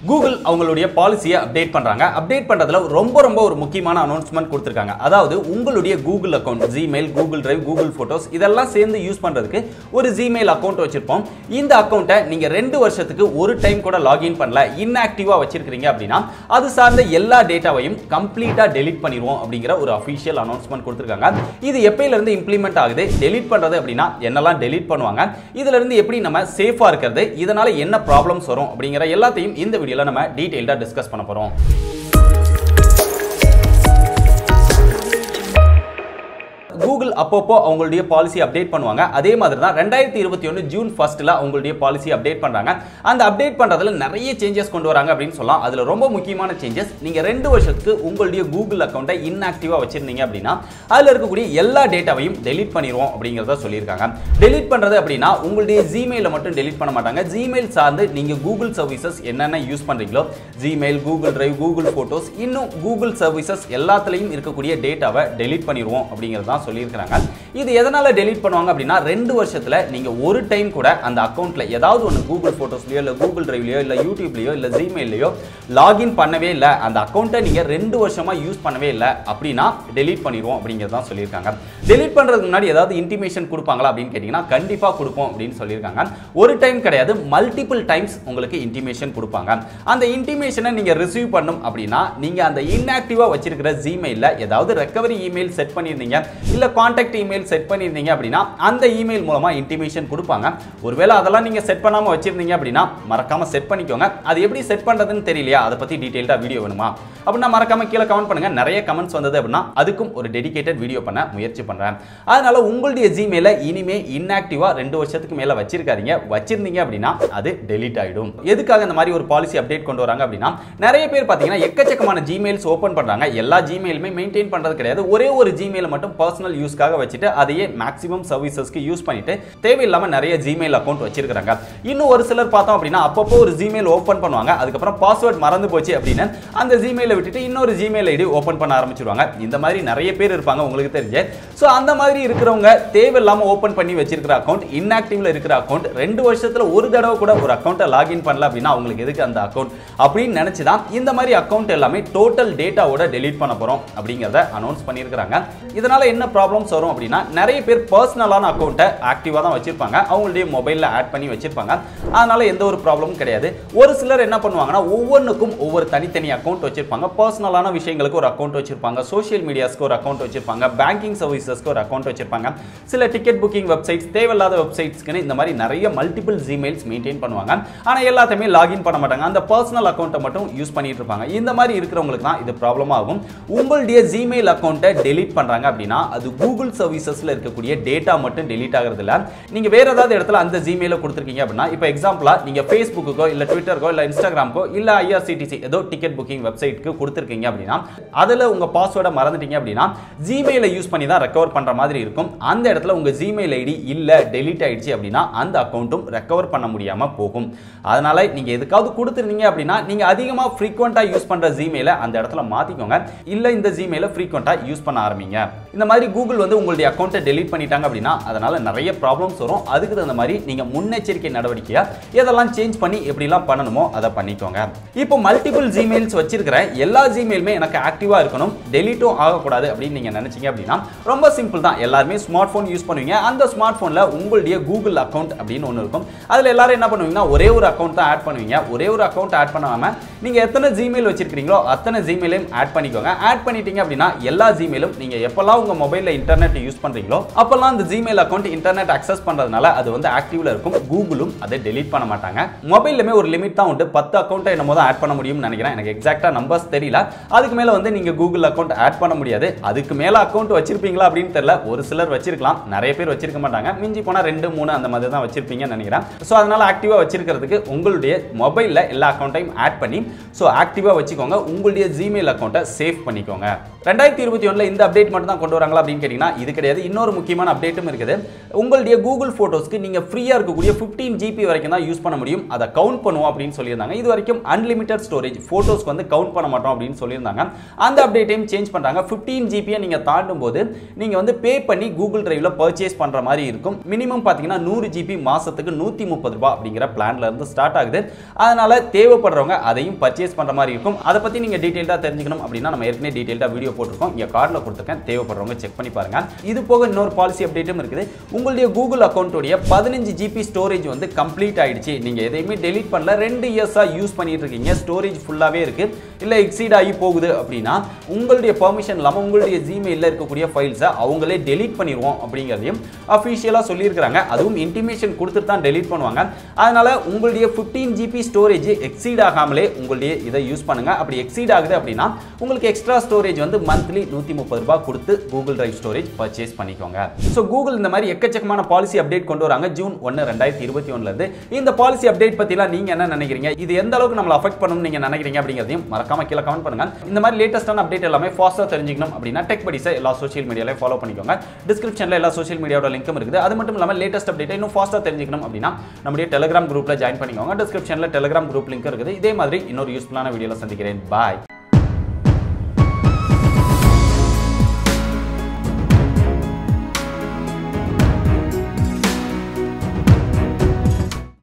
Google அவங்களுடைய பாலிசியை update பண்றாங்க அப்டேட் பண்றதுல ரொம்ப ரொம்ப ஒரு முக்கியமான அனௌன்ஸ்மெண்ட் கொடுத்திருக்காங்க அதாவது உங்களுடைய Google account Gmail Google drive Google photos இதெல்லாம் சேர்ந்து யூஸ் பண்றதுக்கு ஒரு ஜிமெயில் அக்கௌண்ட் வச்சிருப்போம் இந்த அக்கௌண்ட்டை நீங்க ரெண்டு வருஷத்துக்கு ஒரு டைம் கூட லாகின் பண்ணல இன்ஆக்டிவா வச்சிருக்கீங்க அப்படின்னா அது சார்ந்த எல்லா டேட்டாவையும் கம்ப்ளீட்டா டெலீட் பண்ணிடுவோம் அப்படிங்கிற ஒரு அஃபிஷியல் அனௌன்ஸ்மெண்ட் கொடுத்திருக்காங்க இது எப்பயில இருந்து இம்ப்ளிமெண்ட் ஆகுது டெலீட் பண்றது அப்படின்னா என்னெல்லாம் டெலீட் பண்ணுவாங்க இதுல இருந்து எப்படி நம்ம சேஃபா இருக்கிறது இதனால என்ன ப்ராப்ளம்ஸ் வரும் அப்படிங்கிற எல்லாத்தையும் இந்த வீடியோல நம்ம டீடைல்டா டிஸ்கஸ் பண்ண போறோம் கூகுள் அப்பப்போ அவங்களுடைய பாலிசி அப்டேட் பண்ணுவாங்க அதே மாதிரி தான் ரெண்டாயிரத்தி இருபத்தி ஒன்று ஜூன் ஃபர்ஸ்ட்ல அவங்களுடைய பாலிசி அப்டேட் பண்றாங்க அந்த அப்டேட் பண்றதுல நிறைய சேஞ்சஸ் கொண்டு வராங்க அப்படின்னு சொல்லலாம் அதுல ரொம்ப முக்கியமான சேஞ்சஸ் நீங்க ரெண்டு வருஷத்துக்கு உங்களுடைய கூகுள் அக்கௌண்ட்டை இன்ஆக்டிவா வச்சிருந்தீங்க அப்படின்னா அதுல இருக்கக்கூடிய எல்லா டேட்டாவையும் டெலீட் பண்ணிடுவோம் அப்படிங்கிறத சொல்லியிருக்காங்க டெலீட் பண்றது அப்படின்னா உங்களுடைய ஜிமெயில மட்டும் டெலீட் பண்ண மாட்டாங்க ஜிமெயில் சார்ந்து நீங்க கூகுள் சர்வீசஸ் என்னென்ன யூஸ் பண்றீங்களோ Gmail Google drive Google photos இன்னும் கூகுள் சர்வீசஸ் எல்லாத்துலயும் இருக்கக்கூடிய டேட்டாவை டெலீட் பண்ணிடுவோம் அப்படிங்கிறது தான் சொல்லியிருக்கிறாங்க இது எதனால டெலீட் பண்ணுவாங்க அப்படின்னா ரெண்டு வருஷத்துல நீங்க ஒரு டைம் கூட அந்த அக்கௌண்ட்ல ஏதாவது ஒன்று கூகுள் போட்டோஸ்லயோ இல்ல கூகுள் டிரைவ்லயோ இல்ல யூடியூப்லயோ இல்ல ஜிமெயிலையோ லாகின் பண்ணவே இல்லை அந்த அக்கௌண்ட்டை நீங்க ரெண்டு வருஷமா யூஸ் பண்ணவே இல்லை அப்படின்னா டெலீட் பண்ணிடுவோம் அப்படிங்கிறது தான் சொல்லியிருக்காங்க டெலீட் பண்றதுக்கு முன்னாடி ஏதாவது இன்டிமேஷன் கொடுப்பாங்களா அப்படின்னு கேட்டீங்கன்னா கண்டிப்பா கொடுப்போம் அப்படின்னு சொல்லியிருக்காங்க ஒரு டைம் கிடையாது மல்டிபிள் டைம்ஸ் உங்களுக்கு இன்டிமேஷன் கொடுப்பாங்க அந்த இன்டிமேஷனை நீங்க ரிசீவ் பண்ணும் அப்படின்னா நீங்க அந்த இன்ஆக்டிவா வச்சிருக்கிற ஜிமெயில ஏதாவது ரெக்கவரி இமெயில் செட் பண்ணியிருந்தீங்க இல்ல கான்டாக்ட் இமெயில் செட் பண்ணியிருந்தீங்க அப்படின்னா அந்த இமெயில் மூலமா இன்டிமேஷன் கொடுப்பாங்க ஒருவேளை அதெல்லாம் நீங்க செட் பண்ணாம வச்சிருந்தீங்க அப்படின்னா மறக்காம செட் பண்ணிக்கோங்க அது எப்படி செட் பண்றதுன்னு தெரியலையா அதை பத்தி டீடைல்டா வீடியோ வேணுமா அப்படின்னா மறக்காம கீழே கமெண்ட் பண்ணுங்க நிறைய கமெண்ட்ஸ் வந்தது அப்படின்னா அதுக்கும் ஒரு டெடிகேட்டட் வீடியோ பண்ண முயற்சி பண்றேன் அதனால உங்களுடைய ஜிமெயில இனிமே இன்ஆக்டிவா ரெண்டு வருஷத்துக்கு மேல வச்சிருக்காதீங்க வச்சிருந்தீங்க அப்படின்னா அது டெலீட் ஆயிடும் எதுக்காக இந்த மாதிரி ஒரு பாலிசி அப்டேட் கொண்டு வராங்க அப்படின்னா நிறைய பேர் பாத்தீங்கன்னா எக்கச்சக்கமான ஜிமெயில்ஸ் ஓபன் பண்றாங்க எல்லா ஜிமெயிலுமே மெயின்டைன் பண்றது கிடையாது ஒரே ஒரு ஜிமெயில் மட்டும் பர்சனல் யூஸ்க்காக வச்சுட்டு அதையே மேக்ஸிமம் சர்வீசஸ்க்கு யூஸ் பண்ணிட்டு தேவையில்லாம நிறைய ஜிமெயில் அக்கௌண்ட் வச்சிருக்காங்க இன்னும் ஒரு சிலர் பார்த்தோம் அப்படின்னா அப்பப்போ ஒரு ஜிமெயில் ஓபன் பண்ணுவாங்க அதுக்கப்புறம் பாஸ்வேர்ட் மறந்து போச்சு அப்படின்னு அந்த ஜிமெயிலை விட்டுட்டு இன்னொரு ஜிமெயில் ஐடி ஓபன் பண்ண ஆரம்பிச்சிருவாங்க இந்த மாதிரி நிறைய பேர் இருப்பாங்க உங்களுக்கு தெரிஞ்ச ஸோ அந்த மாதிரி இருக்கிறவங்க தேவையில்லாம ஓபன் பண்ணி வச்சிருக்கிற அக்கௌண்ட் இன்ஆக்டிவ்ல இருக்கிற அக்கௌண்ட் ரெண்டு வருஷத்துல ஒரு தடவை கூட ஒரு அக்கௌண்ட்டை லாகின் பண்ணல அப்படின்னா அவங்களுக்கு எதுக்கு அந்த அக்கௌண்ட் அப்படின்னு நினைச்சு தான் இந்த மாதிரி அக்கௌண்ட் எல்லாமே டோட்டல் டேட்டாவோட டெலீட் பண்ண போறோம் அப்படிங்கிறத அனௌன்ஸ் பண்ணியிருக்கிறாங்க இதனால என்ன ப்ராப்ளம்ஸ் வரும் அப்படின்னா நிறைய பேர் பர்சனலான அக்கௌண்ட்டை ஆக்டிவாக தான் வச்சிருப்பாங்க அவங்களுடைய மொபைலில் ஆட் பண்ணி வச்சிருப்பாங்க அதனால எந்த ஒரு ப்ராப்ளமும் கிடையாது ஒரு சிலர் என்ன பண்ணுவாங்கன்னா ஒவ்வொன்றுக்கும் ஒவ்வொரு தனித்தனி அக்கௌண்ட் வச்சிருப்பாங்க பர்சனலான விஷயங்களுக்கு ஒரு அக்கௌண்ட் வச்சிருப்பாங்க சோஷியல் மீடியாஸ்க்கு ஒரு அக்கௌண்ட் வச்சிருப்பாங்க பேங்கிங் சர்வீசஸ்க்கு ஒரு அக்கௌண்ட் வச்சிருப்பாங்க சில டிக்கெட் புக்கிங் வெப்சைட்ஸ் தேவையில்லாத வெப்சைட்ஸ்க்குன்னு இந்த மாதிரி நிறைய மல்டிபிள் ஜிமெயில்ஸ் மெயின்டைன் பண்ணுவாங்க ஆனால் எல்லாத்தையுமே லாகின் பண்ண மாட்டாங்க அந்த பர்சனல் அக்கௌண்ட்டை மட்டும் யூஸ் பண்ணிட்டு இருப்பாங்க இந்த மாதிரி இருக்கிறவங்களுக்கு தான் இது ப்ராப்ளம் ஆகும் உங்களுடைய ஜிமெயில் அக்கௌண்ட்டை டெலீட் பண்றாங்க அப்படின்னா அது கூகுள் சர்வீசஸ்ல இருக்கக்கூடிய டேட்டா மட்டும் டெலீட் ஆகிறது இல்ல நீங்க வேற ஏதாவது இடத்துல அந்த ஜிமெயில கொடுத்துருக்கீங்க அப்படின்னா இப்போ எக்ஸாம்பிளா நீங்க ஃபேஸ்புக்குக்கோ இல்ல ட்விட்டருக்கோ இல்ல இன்ஸ்டாகிராம்க்கோ இல்ல ஐஆர்சிடிசி ஏதோ டிக்கெட் புக்கிங் வெப்சைட்க்கு கொடுத்துருக்கீங்க அப்படின்னா அதுல உங்க பாஸ்வேர்டை மறந்துட்டீங்க அப்படின்னா ஜிமெயிலை யூஸ் பண்ணி தான் ரெக்கவர் பண்ற மாதிரி இருக்கும் அந்த இடத்துல உங்க ஜிமெயில் ஐடி இல்ல டெலீட் ஆயிடுச்சு அப்படின்னா அந்த அக்கௌண்ட்டும் ரெக்கவர் பண்ண முடியாம போகும் அதனால நீங்க எதுக்காவது கொடுத்துருந்தீங்க அப்படின்னா நீங்க அதிகமா ஃப்ரீக்வெண்டா யூஸ் பண்ற ஜிமெயில அந்த இடத்துல மாத்திக்கோங்க இல்ல இந்த ஜிமெயில ஃப்ரீக்வெண்டா யூஸ் பண்ண ஆரம்பிங்க இந்த மாதிரி கூகுள் வந்து உங்களுடைய அக்கௌண்ட்டை டெலீட் பண்ணிட்டாங்க அப்படின்னா அதனால நிறைய ப்ராப்ளம்ஸ் வரும் அதுக்கு தகுந்த மாதிரி நீங்க முன்னெச்சரிக்கை நடவடிக்கையா எதெல்லாம் சேஞ்ச் பண்ணி எப்படிலாம் பண்ணணுமோ அதை பண்ணிக்கோங்க இப்போ மல்டிபிள் ஜிமெயில்ஸ் வச்சிருக்கிற எல்லா ஜிமெயிலுமே எனக்கு ஆக்டிவா இருக்கணும் டெலீட்டும் ஆகக்கூடாது அப்படின்னு நீங்க நினைச்சீங்க அப்படின்னா ரொம்ப சிம்பிள் தான் எல்லாருமே ஸ்மார்ட் ஃபோன் யூஸ் பண்ணுவீங்க அந்த ஸ்மார்ட் ஃபோன்ல உங்களுடைய கூகுள் அக்கௌண்ட் அப்படின்னு ஒன்று இருக்கும் அதுல எல்லாரும் என்ன பண்ணுவீங்கன்னா ஒரே ஒரு அக்கௌண்ட் தான் ஆட் பண்ணுவீங்க ஒரே ஒரு அக்கௌண்ட் ஆட் பண்ணாம நீங்க எத்தனை ஜிமெயில் வச்சிருக்கீங்களோ அத்தனை ஜிமெயிலையும் ஆட் பண்ணிக்கோங்க ஆட் பண்ணிட்டீங்க அப்படின்னா எல்லா ஜிமெயிலும் நீங்க எப்பெல்லாம் உங்க மொபைல்ல இன்டர்நெட் யூஸ் பண்றீங்களோ அப்பெல்லாம் அந்த ஜிமெயில் அக்கௌண்ட் இன்டர்நெட் அக்சஸ் பண்றதுனால அது வந்து ஆக்டிவ்ல இருக்கும் கூகுளும் அதை டெலீட் பண்ண மாட்டாங்க மொபைல்லுமே ஒரு லிமிட் தான் உண்டு பத்து அக்கௌண்ட்டை என்னமோ தான் ஆட் பண்ண முடியும்னு நினைக்கிறேன் எனக்கு எக்ஸாக்டா நம்பர்ஸ் தெரியல அதுக்கு மேல வந்து நீங்க கூகுள் அக்கௌண்ட் ஆட் பண்ண முடியாது அதுக்கு மேல அக்கௌண்ட் வச்சிருப்பீங்களா அப்படின்னு தெரியல ஒரு சிலர் வச்சிருக்கலாம் நிறைய பேர் வச்சிருக்க மாட்டாங்க மிஞ்சி போனா ரெண்டு மூணு அந்த மாதிரி தான் வச்சிருப்பீங்கன்னு நினைக்கிறேன் ஸோ அதனால ஆக்டிவா வச்சிருக்கிறதுக்கு உங்களுடைய மொபைல்ல எல்லா அக்கௌண்ட்டையும் ஆட் பண்ணி ஸோ ஆக்டிவா வச்சுக்கோங்க உங்களுடைய ஜிமெயில் அக்கௌண்ட்டை சேவ் பண்ணிக்கோங்க ரெண்டாயிரத்தி இருபத்தி ஒன்றில் இந்த அப்டேட் மட்டும் தான் கொண்டு கொண்டு வராங்களா அப்படின்னு கேட்டிங்கன்னா இது கிடையாது இன்னொரு முக்கியமான அப்டேட்டும் இருக்குது உங்களுடைய கூகுள் ஃபோட்டோஸ்க்கு நீங்கள் ஃப்ரீயாக இருக்கக்கூடிய ஃபிஃப்டீன் ஜிபி வரைக்கும் தான் யூஸ் பண்ண முடியும் அதை கவுண்ட் பண்ணுவோம் அப்படின்னு சொல்லியிருந்தாங்க இது வரைக்கும் அன்லிமிட்டட் ஸ்டோரேஜ் ஃபோட்டோஸ்க்கு வந்து கவுண்ட் பண்ண மாட்டோம் அப்படின்னு சொல்லியிருந்தாங்க அந்த அப்டேட்டையும் சேஞ்ச் பண்ணுறாங்க ஃபிஃப்டீன் ஜிபியை நீங்கள் தாண்டும் போது நீங்கள் வந்து பே பண்ணி கூகுள் டிரைவில் பர்ச்சேஸ் பண்ணுற மாதிரி இருக்கும் மினிமம் பார்த்தீங்கன்னா நூறு ஜிபி மாதத்துக்கு நூற்றி முப்பது ரூபாய் அப்படிங்கிற பிளான்ல இருந்து ஸ்டார்ட் ஆகுது அதனால தேவைப்படுறவங்க அதையும் பர்ச்சேஸ் பண்ணுற மாதிரி இருக்கும் அதை பற்றி நீங்கள் டீட்டெயிலாக தெரிஞ்சுக்கணும் அப்படின்னா நம்ம ஏற்கனவே டீட்டெயிலாக வீடியோ போட்டிருக்கோம் இங்கே கார்டில் கொடுத்துருக்கேன் தேவைப்படுறவங்க செக் பண்ணி பாருங்க இது போக இன்னொரு பாலிசி அப்டேட்டும் இருக்குது உங்களுடைய கூகுள் அக்கௌண்ட்டுடைய பதினஞ்சு ஜிபி ஸ்டோரேஜ் வந்து கம்ப்ளீட் ஆயிடுச்சு நீங்கள் எதையுமே டெலீட் பண்ணல ரெண்டு இயர்ஸாக யூஸ் பண்ணிட்டு இருக்கீங்க ஸ்டோரேஜ் ஃபுல்லாகவே இருக்கு இல்லை எக்ஸீட் ஆகி போகுது அப்படின்னா உங்களுடைய பெர்மிஷன் இல்லாமல் உங்களுடைய ஜிமெயிலில் இருக்கக்கூடிய ஃபைல்ஸை அவங்களே டெலீட் பண்ணிடுவோம் அப்படிங்கிறதையும் அஃபிஷியலாக சொல்லியிருக்கிறாங்க அதுவும் இன்டிமேஷன் கொடுத்துட்டு தான் டெலீட் பண்ணுவாங்க அதனால உங்களுடைய ஃபிஃப்டீன் ஜிபி ஸ்டோரேஜ் எக்ஸீட் ஆகாமலே உங்களுடைய இதை யூஸ் பண்ணுங்க அப்படி எக்ஸீட் ஆகுது அப்படின்னா உங்களுக்கு எக்ஸ்ட்ரா ஸ்டோரேஜ் வந்து மந்த்லி நூற்றி முப்பது ரூபாய் கொடுத்து கூகுள் டிரைவ் ஸ்டோரேஜ் பர்ச்சேஸ் பண்ணிக்கோங்க ஸோ கூகுள் இந்த மாதிரி எக்கச்சக்கமான பாலிசி அப்டேட் கொண்டு வராங்க ஜூன் ஒன்று ரெண்டாயிரத்தி இருபத்தி ஒன்றுலேருந்து இந்த பாலிசி அப்டேட் பற்றிலாம் நீங்கள் என்ன நினைக்கிறீங்க இது எந்த அளவுக்கு நம்மளை அஃபெக்ட் பண்ணணும்னு நீங்கள் நினைக்கிறீங்க அப்படிங்கிறதையும் மறக்காம கீழே கமெண்ட் பண்ணுங்க இந்த மாதிரி லேட்டஸ்டான அப்டேட் எல்லாமே ஃபாஸ்ட்டாக தெரிஞ்சுக்கணும் அப்படின்னா டெக் படிஸை எல்லா சோஷியல் மீடியாலையும் ஃபாலோ பண்ணிக்கோங்க டிஸ்கிரிப்ஷனில் எல்லா சோஷியல் மீடியாவோட லிங்க்கும் இருக்குது அது மட்டும் இல்லாமல் லேட்டஸ்ட் அப்டேட்டை இன்னும் ஃபாஸ்ட்டாக தெரிஞ்சுக்கணும் அப்படின்னா நம்முடைய டெலிகிராம் குரூப்பில் ஜாயின் பண்ணிக்கோங்க டிஸ்கிரிப்ஷனில் டெலிகிராம் குரூப் லிங்க் இருக்குது இதே மாதிரி இன்னொரு யூஸ்ஃபுல்லான வீடியோவில் சந்திக்கிறேன் பாய்